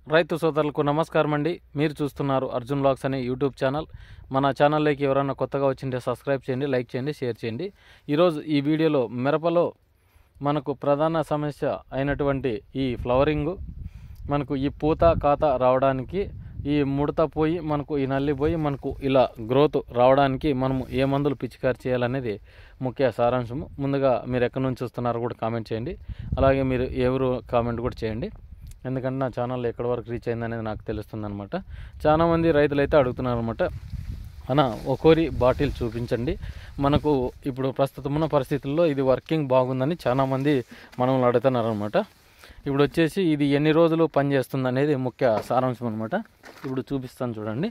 రైతు సోదరులకు నమస్కారం అండి మీరు చూస్తున్నారు అర్జున్ బ్లాగ్స్ అనే యూట్యూబ్ ఛానల్ మన ఛానల్లోకి ఎవరైనా కొత్తగా వచ్చింటే సబ్స్క్రైబ్ చేయండి లైక్ చేయండి షేర్ చేయండి ఈరోజు ఈ వీడియోలో మిరపలో మనకు ప్రధాన సమస్య అయినటువంటి ఈ ఫ్లవరింగ్ మనకు ఈ పూత కాత రావడానికి ఈ ముడత పోయి మనకు ఈ నల్లి పోయి మనకు ఇలా గ్రోత్ రావడానికి మనము ఏ మందులు పిచికారి చేయాలనేది ముఖ్య సారాంశము ముందుగా మీరు ఎక్కడి నుంచి చూస్తున్నారో కూడా కామెంట్ చేయండి అలాగే మీరు ఎవరు కామెంట్ కూడా చేయండి ఎందుకంటే నా ఛానల్ ఎక్కడి వరకు రీచ్ అయింది అనేది నాకు తెలుస్తుంది అనమాట చాలామంది రైతులు అయితే అడుగుతున్నారు అనమాట అన్న ఒకోరి బాటిల్ చూపించండి మనకు ఇప్పుడు ప్రస్తుతం ఉన్న పరిస్థితుల్లో ఇది వర్కింగ్ బాగుందని చాలామంది మనల్ని అడుగుతున్నారు అనమాట ఇప్పుడు వచ్చేసి ఇది ఎన్ని రోజులు పనిచేస్తుంది అనేది ముఖ్య సారాంశం అనమాట ఇప్పుడు చూపిస్తాను చూడండి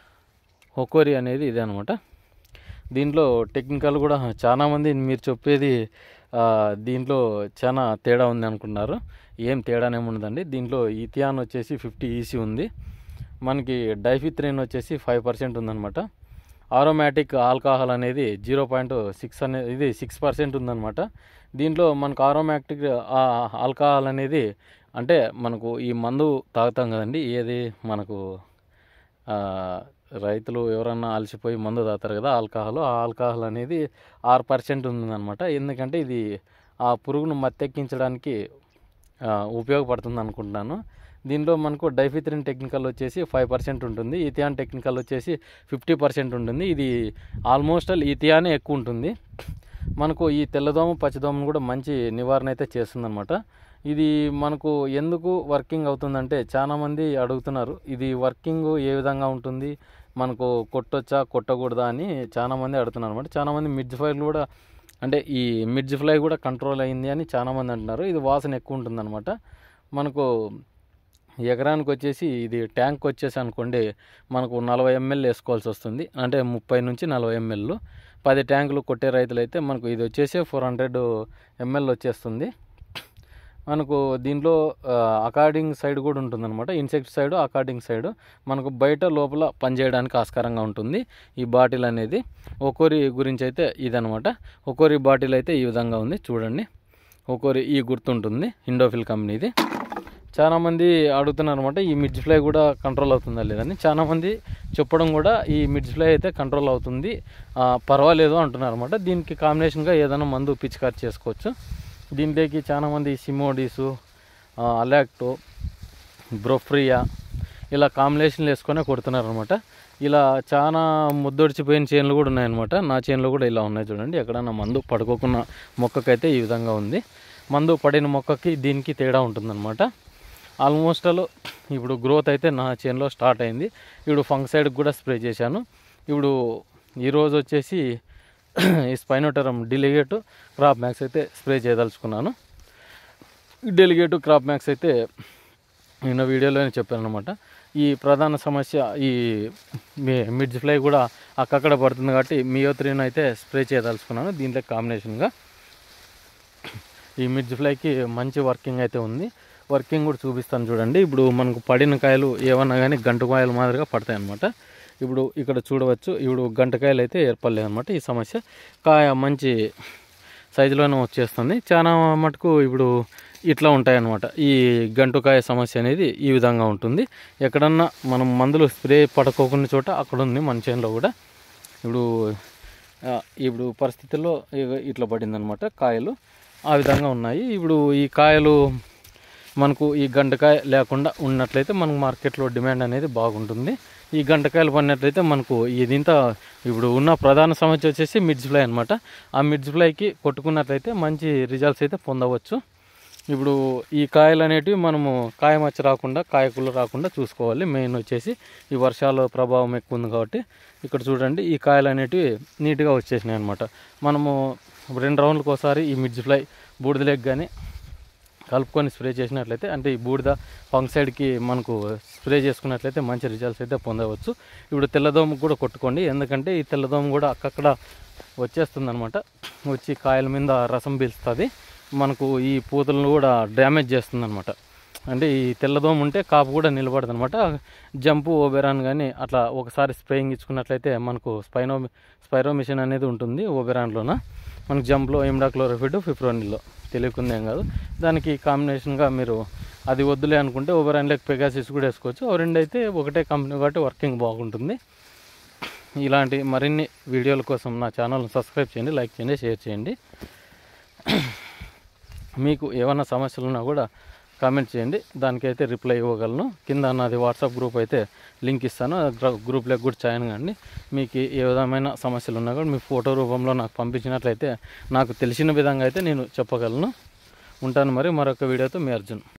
ఒకోరి అనేది ఇదే అనమాట దీంట్లో టెక్నికల్ కూడా చాలామంది మీరు చెప్పేది ఆ, దీంట్లో చాలా తేడా ఉంది అనుకున్నారు ఏం తేడానేముండదండి దీంట్లో ఇథియాన్ వచ్చేసి ఫిఫ్టీ ఈసీ ఉంది మనకి డైఫిత్రిన్ వచ్చేసి ఫైవ్ పర్సెంట్ ఉందన్నమాట ఆరోమాటిక్ ఆల్కహాల్ అనేది జీరో పాయింట్ సిక్స్ అనేది ఇది సిక్స్ పర్సెంట్ ఉందన్నమాట దీంట్లో మనకు ఆరోమాటిక్ ఆల్కహాల్ అనేది అంటే మనకు ఈ మందు తాగుతాం కదండి ఏది మనకు ఆ, రైతులు ఎవరన్నా అలసిపోయి మందు తాగుతారు కదా ఆల్కహాల్ ఆ ఆల్కహాల్ అనేది ఆరు పర్సెంట్ ఉందన్నమాట ఎందుకంటే ఇది ఆ పురుగును మత్తెక్కించడానికి ఆ, ఉపయోగపడుతుంది అనుకుంటున్నాను దీంట్లో మనకు డైఫిత్రిన్ టెక్నికల్ వచ్చేసి ఫైవ్ పర్సెంట్ ఉంటుంది ఇథియాన్ టెక్నికల్ వచ్చేసి ఫిఫ్టీ పర్సెంట్ ఉంటుంది ఇది ఆల్మోస్ట్ ఆల్ ఇథియానే ఎక్కువ ఉంటుంది మనకు ఈ తెల్లదోమ పచ్చదోమను కూడా మంచి నివారణ అయితే చేస్తుందన్నమాట ఇది మనకు ఎందుకు వర్కింగ్ అవుతుందంటే చాలామంది అడుగుతున్నారు ఇది వర్కింగ్ ఏ విధంగా ఉంటుంది మనకు కొట్టొచ్చా కొట్టకూడదా అని చాలామంది అడుగుతున్నారు అనమాట చాలామంది మిడ్జ్ ఫైర్ కూడా అంటే ఈ మిడ్జ్ ఫ్లై కూడా కంట్రోల్ అయింది అని చాలామంది అంటున్నారు ఇది వాసన ఎక్కువ ఉంటుందన్నమాట మనకు ఎకరానికి వచ్చేసి ఇది ట్యాంక్ వచ్చేసి అనుకోండి మనకు నలభై ఎంఎల్ వేసుకోవాల్సి వస్తుంది అంటే ముప్పై నుంచి నలభై ఎంఎల్ పది ట్యాంకులు కొట్టే రైతులు అయితే మనకు ఇది వచ్చేసి ఫోర్ హండ్రెడ్ ఎంఎల్ వచ్చేస్తుంది మనకు దీంట్లో అకార్డింగ్ సైడ్ కూడా ఉంటుందన్నమాట ఇన్సెక్ట్ సైడ్ అకార్డింగ్ సైడ్ మనకు బయట లోపల పనిచేయడానికి ఆస్కారంగా ఉంటుంది ఈ బాటిల్ అనేది ఒక్కోరి గురించి అయితే ఇదనమాట ఒక్కోరి బాటిల్ అయితే ఈ విధంగా ఉంది చూడండి ఒక్కోరి ఈ గుర్తుంటుంది ఇండోఫిల్ కంపెనీది చాలామంది అడుగుతున్నారు అనమాట ఈ మిడ్జ్ ఫ్లై కూడా కంట్రోల్ అవుతుందా లేదని చాలామంది చెప్పడం కూడా ఈ మిడ్జ్ ఫ్లై అయితే కంట్రోల్ అవుతుంది ఆ, పర్వాలేదు అంటున్నారు అనమాట దీనికి కాంబినేషన్గా ఏదైనా మందు పిచికారి చేసుకోవచ్చు దీంట్లోకి చాలామంది సిమోడీసు అలాక్టో బ్రోఫ్రియా ఇలా కాంబినేషన్లు వేసుకొని కొడుతున్నారు అనమాట ఇలా చాలా ముద్దొడిచిపోయిన చేనులు కూడా ఉన్నాయన్నమాట నా చేనులో కూడా ఇలా ఉన్నాయి చూడండి ఎక్కడన్నా మందు పడుకోకున్న మొక్కకైతే ఈ విధంగా ఉంది మందు పడిన మొక్కకి దీనికి తేడా ఉంటుందన్నమాట ఆల్మోస్ట్ ఆల్ ఇప్పుడు గ్రోత్ అయితే నా చేనులో స్టార్ట్ అయింది ఇప్పుడు ఫంక్సైడ్కి కూడా స్ప్రే చేశాను ఇప్పుడు ఈరోజు వచ్చేసి ఈ స్పైనోటరం డెలిగేట్ క్రాప్ మ్యాక్స్ అయితే స్ప్రే చేయదలుచుకున్నాను డెలిగేట్ క్రాప్ మ్యాక్స్ అయితే నిన్న వీడియోలోనే చెప్పాను అనమాట ఈ ప్రధాన సమస్య ఈ మీ- మిడ్జ్ ఫ్లై కూడా అక్కక్కడ పడుతుంది కాబట్టి మియోత్రిన్ అయితే స్ప్రే చేయదలుచుకున్నాను దీంట్లో కాంబినేషన్గా ఈ మిడ్జ్ ఫ్లైకి మంచి వర్కింగ్ అయితే ఉంది వర్కింగ్ కూడా చూపిస్తాను చూడండి ఇప్పుడు మనకు పడిన కాయలు ఏమన్నా కానీ గంటకాయలు మాదిరిగా పడతాయి అన్నమాట ఇప్పుడు ఇక్కడ చూడవచ్చు ఇప్పుడు గంటకాయలు అయితే ఏర్పడలేదు అనమాట ఈ సమస్య కాయ మంచి సైజులోనే వచ్చేస్తుంది చాలా మటుకు ఇప్పుడు ఇట్లా ఉంటాయి అన్నమాట ఈ గంటుకాయ సమస్య అనేది ఈ విధంగా ఉంటుంది ఎక్కడన్నా మనం మందులు స్ప్రే పడుకోకున్న చోట అక్కడ ఉంది మన చేనులో కూడా ఇప్పుడు ఆ, ఇప్పుడు పరిస్థితుల్లో ఇగ- ఇట్లా పడిందనమాట కాయలు ఆ విధంగా ఉన్నాయి ఇప్పుడు ఈ కాయలు మనకు ఈ గంటకాయ లేకుండా ఉన్నట్లయితే మనకు మార్కెట్లో డిమాండ్ అనేది బాగుంటుంది ఈ గంటకాయలు పడినట్లయితే మనకు ఇదింత ఇప్పుడు ఉన్న ప్రధాన సమస్య వచ్చేసి మిడ్జ్ ఫ్లై అనమాట ఆ మిడ్జ్ ఫ్లైకి కొట్టుకున్నట్లయితే మంచి రిజల్ట్స్ అయితే పొందవచ్చు ఇప్పుడు ఈ కాయలు అనేటివి మనము కాయ మచ్చ రాకుండా కాయకులు రాకుండా చూసుకోవాలి మెయిన్ వచ్చేసి ఈ వర్షాల ప్రభావం ఎక్కువ ఉంది కాబట్టి ఇక్కడ చూడండి ఈ కాయలు అనేటివి నీట్గా వచ్చేసినాయి అనమాట మనము రెండు రౌండ్లకు ఒకసారి ఈ మిడ్జ్ ఫ్లై బూడిదలేక్ కానీ కలుపుకొని స్ప్రే చేసినట్లయితే అంటే ఈ బూడిద ఫంక్సైడ్కి మనకు స్ప్రే చేసుకున్నట్లయితే మంచి రిజల్ట్స్ అయితే పొందవచ్చు ఇప్పుడు తెల్లదోమ కూడా కొట్టుకోండి ఎందుకంటే ఈ తెల్లదోమ కూడా అక్కక్కడ వచ్చేస్తుంది అనమాట వచ్చి కాయల మీద రసం పీల్స్తుంది మనకు ఈ పూతలను కూడా డ్యామేజ్ చేస్తుంది అనమాట అంటే ఈ తెల్లదోమ ఉంటే కాపు కూడా నిలబడదు అనమాట జంపు ఓబెరాన్ కానీ అట్లా ఒకసారి స్ప్రేయింగ్ ఇచ్చుకున్నట్లయితే మనకు స్పైనో స్పైరో మిషన్ అనేది ఉంటుంది ఓబెరాన్లోన మనకి జంప్లో ఇమ్డాక్లోరోఫిడ్ ఫిప్రోనిల్లో తెలియకుండా ఏం కాదు దానికి కాంబినేషన్గా మీరు అది వద్దులే అనుకుంటే ఓవర్ లెక్ పెగాసిస్ కూడా వేసుకోవచ్చు ఓ రెండు అయితే ఒకటే కంపెనీ కాబట్టి వర్కింగ్ బాగుంటుంది ఇలాంటి మరిన్ని వీడియోల కోసం నా ఛానల్ని సబ్స్క్రైబ్ చేయండి లైక్ చేయండి షేర్ చేయండి మీకు ఏమైనా సమస్యలు ఉన్నా కూడా కామెంట్ చేయండి దానికైతే రిప్లై ఇవ్వగలను కింద నాది వాట్సాప్ గ్రూప్ అయితే లింక్ ఇస్తాను ఆ గ్రూ- గ్రూప్లోకి కూడా జాయిన్ కండి మీకు ఏ విధమైన సమస్యలు ఉన్నా కూడా మీ ఫోటో రూపంలో నాకు పంపించినట్లయితే నాకు తెలిసిన విధంగా అయితే నేను చెప్పగలను ఉంటాను మరి మరొక వీడియోతో మీ అర్జున్